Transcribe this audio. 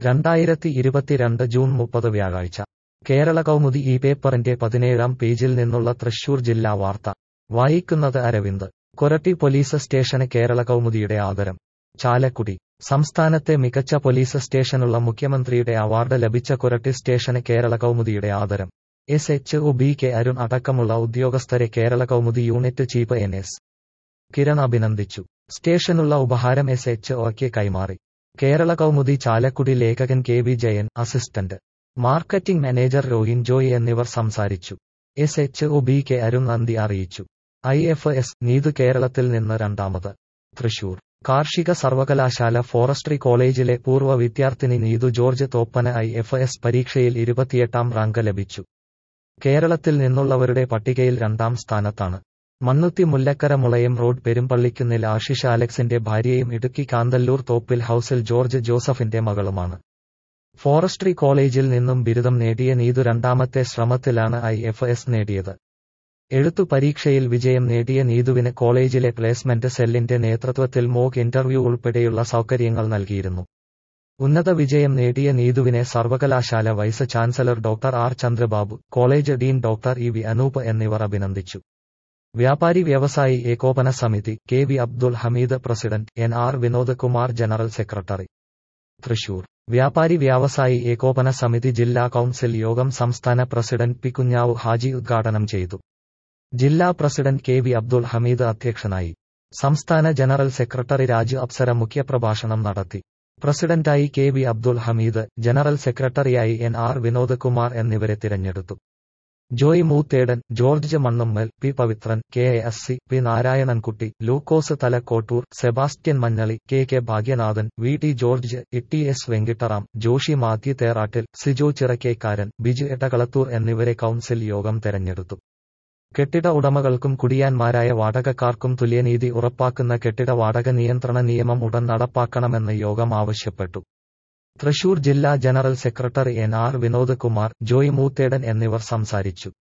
രണ്ടായിരത്തി ഇരുപത്തിരണ്ട് ജൂൺ മുപ്പത് വ്യാഴാഴ്ച കേരള കൗമുദി ഈ പേപ്പറിന്റെ പതിനേഴാം പേജിൽ നിന്നുള്ള തൃശൂർ ജില്ലാ വാർത്ത വായിക്കുന്നത് അരവിന്ദ് കൊരട്ടി പോലീസ് സ്റ്റേഷന് കേരള കൗമുദിയുടെ ആദരം ചാലക്കുടി സംസ്ഥാനത്തെ മികച്ച പോലീസ് സ്റ്റേഷനുള്ള മുഖ്യമന്ത്രിയുടെ അവാർഡ് ലഭിച്ച കൊരട്ടി സ്റ്റേഷന് കേരള കൗമുദിയുടെ ആദരം S H O B K Arun അടക്കമുള്ള ഉദ്യോഗസ്ഥരെ Kerala Kaumudi unit chief N S Kiran അഭിനന്ദിച്ചു സ്റ്റേഷനുള്ള ഉപഹാരം എസ് എച്ച് ഒക്ക് കൈമാറി കേരള കൗമുദി ചാലക്കുടി ലേഖകൻ K V Jayan assistant marketing manager Rohin Joy എന്നിവർ സംസാരിച്ചു S H O B K Arun നന്ദി അറിയിച്ചു ഐ എഫ് എസ് നീതു കേരളത്തിൽ നിന്ന് രണ്ടാമത് തൃശൂർ കാർഷിക സർവകലാശാല ഫോറസ്ട്രി കോളേജിലെ പൂർവ്വ വിദ്യാർത്ഥിനി നീതു ജോർജ് തോപ്പന് ഐ എഫ് എസ് പരീക്ഷയിൽ ഇരുപത്തിയെട്ടാം റാങ്ക് ലഭിച്ചു കേരളത്തിൽ നിന്നുള്ളവരുടെ പട്ടികയിൽ രണ്ടാം സ്ഥാനത്താണ് മണ്ണുത്തി മുല്ലക്കര മുളയം റോഡ് പെരുമ്പള്ളിക്കുന്നിൽ ആശിഷ അലക്സിന്റെ ഭാര്യയും ഇടുക്കി കാന്തല്ലൂർ തോപ്പിൽ ഹൌസിൽ ജോർജ് ജോസഫിന്റെ മകളുമാണ് ഫോറസ്ട്രി കോളേജിൽ നിന്നും ബിരുദം നേടിയ നീതു രണ്ടാമത്തെ ശ്രമത്തിലാണ് ഐ എഫ് എസ് നേടിയത് എഴുത്തു പരീക്ഷയിൽ വിജയം നേടിയ നീതുവിന് കോളേജിലെ പ്ലേസ്മെന്റ് സെല്ലിന്റെ നേതൃത്വത്തിൽ മോക്ക് ഇന്റർവ്യൂ ഉൾപ്പെടെയുള്ള സൗകര്യങ്ങൾ നൽകിയിരുന്നു ഉന്നത വിജയം നേടിയ നീതുവിനെ സർവകലാശാല vice chancellor doctor R Chandrababu college dean doctor E V Anoop എന്നിവർ അഭിനന്ദിച്ചു വ്യാപാരി വ്യവസായി ഏകോപന സമിതി K V Abdul Hameed president N R Vinod Kumar general secretary Thrissur വ്യാപാരി വ്യാവസായി ഏകോപന സമിതി ജില്ലാ കൌൺസിൽ യോഗം സംസ്ഥാന പ്രസിഡന്റ് പി കുഞ്ഞാവു ഹാജി ഉദ്ഘാടനം ചെയ്തു ജില്ലാ president K V Abdul Hameed അധ്യക്ഷനായി സംസ്ഥാന ജനറൽ സെക്രട്ടറി രാജു അപ്സര മുഖ്യപ്രഭാഷണം നടത്തി പ്രസിഡന്റായി K V Abdul Hameed general സെക്രട്ടറിയായി എൻ ആർ വിനോദ് കുമാർ എന്നിവരെ തിരഞ്ഞെടുത്തു Joy Moothedan George Mannummal P Pavithran K A S C P Narayanankutty Lukose Thalakkottoor Sebastian Manjali K K Bhagyanathan V T George E S Venkittaram Joshy Mathew Therattil Sijo Chirakkekkaran Biju Ettakalathoor എന്നിവരെ കൌൺസിൽ യോഗം തെരഞ്ഞെടുത്തു കെട്ടിട ഉടമകൾക്കും കുടിയാന്മാരായ വാടകക്കാർക്കും തുല്യനീതി ഉറപ്പാക്കുന്ന കെട്ടിട വാടക നിയന്ത്രണ നിയമം ഉടൻ നടപ്പാക്കണമെന്ന് യോഗം ആവശ്യപ്പെട്ടു തൃശൂർ ജില്ലാ general secretary N R Vinod Kumar Joy Moothedan എന്നിവർ സംസാരിച്ചു